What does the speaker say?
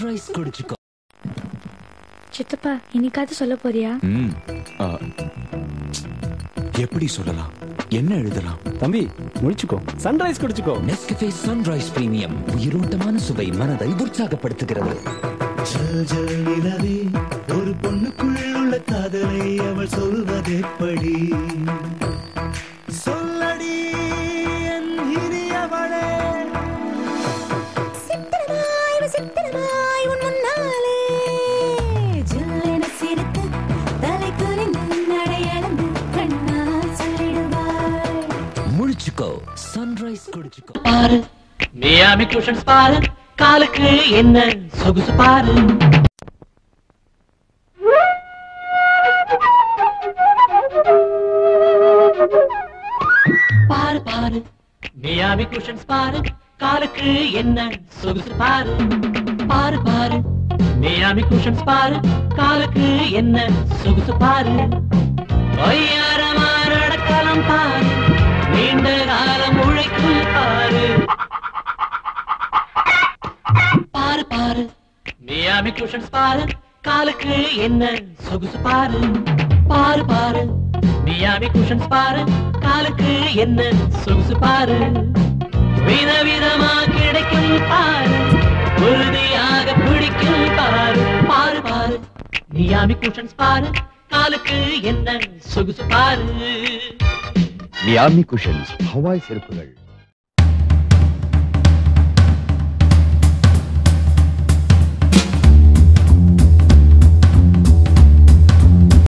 sunrise குடிச்சுக்கோ சித்தப்பா இன்னைக்காவது சொல்ல போறியா ம், ஆ, எப்படி சொல்லலாம் என்ன எழுதலாம் தம்பி முடிச்சுக்கோ சன்ரைஸ் குடிச்சுக்கோ நெஸ்கஃபே சன்ரைஸ் பிரீமியம் உயிரோட்டமான சுவை மனதை உற்சாகப்படுத்துகிறது ஜல் ஜல் நிலவே ஒரு பொண்ணுக்குள் உள்ள காதலை அவள் சொல்வதெப்படி சொல்லடி என் இனியவளே சித்திரமாய் சித்திரமாய் உன் முன்னாலே ஜில்லென சிரித்து தலை குனிந்து நடையளந்து கண்ணால் சொல்லிடுவாய் முழிச்சுக்கோ சன்ரைஸ் குடிச்சுக்கோ பாரு மியாமி குஷன்ஸ் பாரு காலுக்கு என்ன சொகுசு பாரு பாரு பாரு மியாமி குஷன்ஸ் பாரு காலுக்கு என்ன சொகுசு பாரு பாரு பாரு மியாமி குஷன்ஸ் பாரு காலுக்கு என்ன சொகுசு பாரு ஒய்யாரமா நடக்கலாம் பாரு நீண்ட காலம் உழைக்கும் பாரு பாரு பாரு மியாமி குஷன்ஸ் பாரு காலுக்கு என்ன சொகுசு பாரு பாரு பாரு மியாமி குஷன்ஸ் பாரு காலுக்கு என்ன சொகுசு பாரு விதவிதமா கிடைக்கும் பாரு உறுதியாக பிடிக்கும் பாரு பாரு பாரு மியாமி குஷன்ஸ் பாரு காலுக்கு என்ன சொகுசு பாரு மியாமி குஷன்ஸ் ஹவாய் செருப்புகள்